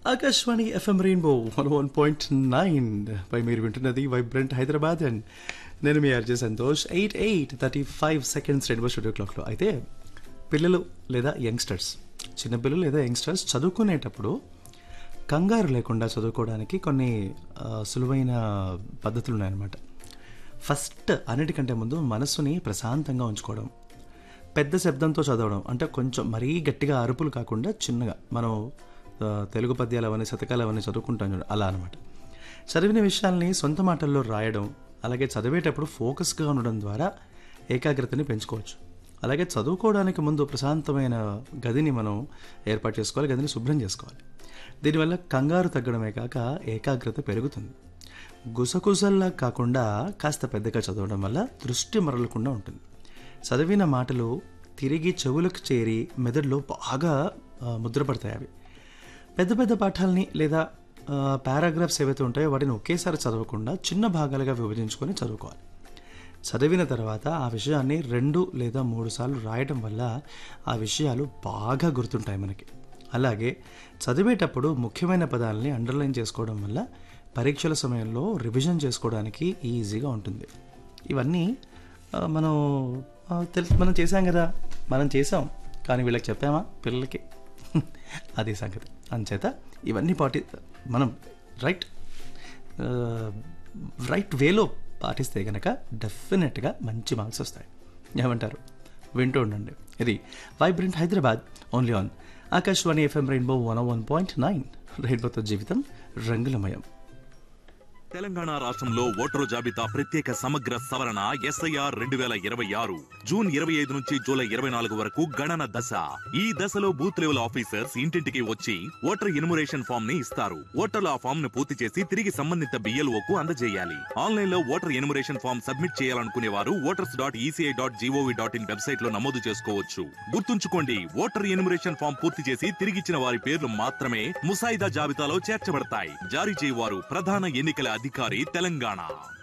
Akashvani FM rainbow one one point nine పై మీరు వింటున్నది వైబ్రెంట్ హైదరాబాద్ అండ్ నేను మీ RJ Santosh eight eight thirty five seconds rainbow studio క్లాక్లో అయితే పిల్లలు లేదా యంగ్స్టర్స్ చిన్నపిల్లలు లేదా యంగ్స్టర్స్ చదువుకునేటప్పుడు కంగారు లేకుండా చదువుకోవడానికి కొన్ని ఆ, సులువైన పద్ధతులు ఉన్నాయన్నమాట ఫస్ట్ అన్నిటికంటే ముందు మనస్సుని ప్రశాంతంగా ఉంచుకోవడం పెద్ద శబ్దంతో చదవడం అంటే కొంచెం మరీ గట్టిగా అరుపులు కాకుండా చిన్నగా మనం ఆ, తెలుగు పద్యాలు అవన్నీ శతకాలు అవన్నీ చదువుకుంటాం చూడ అలా అనమాట చదివిన విషయాల్ని సొంత మాటల్లో రాయడం అలాగే చదివేటప్పుడు ఫోకస్గా ఉండడం ద్వారా ఏకాగ్రతని పెంచుకోవచ్చు అలాగే చదువుకోవడానికి ముందు ప్రశాంతమైన గదిని మనం ఏర్పాటు చేసుకోవాలి గదిని శుభ్రం చేసుకోవాలి దీనివల్ల కంగారు తగ్గడమే కాక ఏకాగ్రత పెరుగుతుంది గుసగుసల్లా కాకుండా కాస్త పెద్దగా చదవడం వల్ల దృష్టి మరలకుండా ఉంటుంది చదివిన మాటలు తిరిగి చెవులకు చేరి మెదడులో బాగా ఆ, ముద్రపడతాయి అవి పెద్ద పెద్ద పాఠాలని లేదా ఆ, పారాగ్రాఫ్స్ ఏవైతే ఉంటాయో వాటిని ఒకేసారి చదవకుండా చిన్న భాగాలుగా విభజించుకొని చదువుకోవాలి చదివిన తర్వాత ఆ విషయాన్ని రెండు లేదా మూడు సార్లు రాయడం వల్ల ఆ విషయాలు బాగా గుర్తుంటాయి మనకి అలాగే చదివేటప్పుడు ముఖ్యమైన పదాలని అండర్లైన్ చేసుకోవడం వల్ల పరీక్షల సమయంలో రివిజన్ చేసుకోవడానికి ఈజీగా ఉంటుంది ఇవన్నీ ఆ, మనం ఆ, తెలుసు మనం చేసాం కదా మనం చేసాం కానీ వీళ్ళకి చెప్పామా పిల్లలకి అది సంగతి అంచేత ఇవన్నీ పాటి మనం రైట్ ఆ, రైట్ వేలో పాటిస్తే కనుక డెఫినెట్గా మంచి మార్క్స్ వస్తాయి ఏమంటారు వింటూ ఉండండి ఇది vibrant Hyderabad only on Akashvani FM rainbow one one point nine రెయిన్బోతో జీవితం రంగులమయం తెలంగాణ రాష్ట్రంలో ఓటరు జాబితా ప్రత్యేక సమగ్ర సవరణ ఎస్ఐఆర్ రెండు వేల ఇరవై ఆరు జూన్ ఇరవై ఐదు నుంచి జూలై ఇరవై నాలుగు వరకు గణన దశ ఈ దశలో బూత్ లెవెల్ ఆఫీసర్స్ ఇంటింటికి వచ్చి ఓటర్ ఎన్యుమరేషన్ ఫామ్ ని ఇస్తారు ఓటర్లు ఆ ఫామ్ ను పూర్తి చేసి తిరిగి సంబంధిత BLO కు అందజేయాలి ఆన్లైన్ లో ఓటర్ ఎన్యుమరేషన్ ఫామ్ సబ్మిట్ చేయాలనుకునే వారు voters dot ECI dot G O V dot in website లో నమోదు చేసుకోవచ్చు గుర్తుంచుకోండి ఓటర్ ఎన్యుమరేషన్ ఫామ్ పూర్తి చేసి తిరిగిచ్చిన వారి పేర్లు మాత్రమే ముసాయిదా జాబితాలో చేర్చబడతాయి జారీ చేయవారు ప్రధాన ఎన్నికల అధికారి తెలంగాణ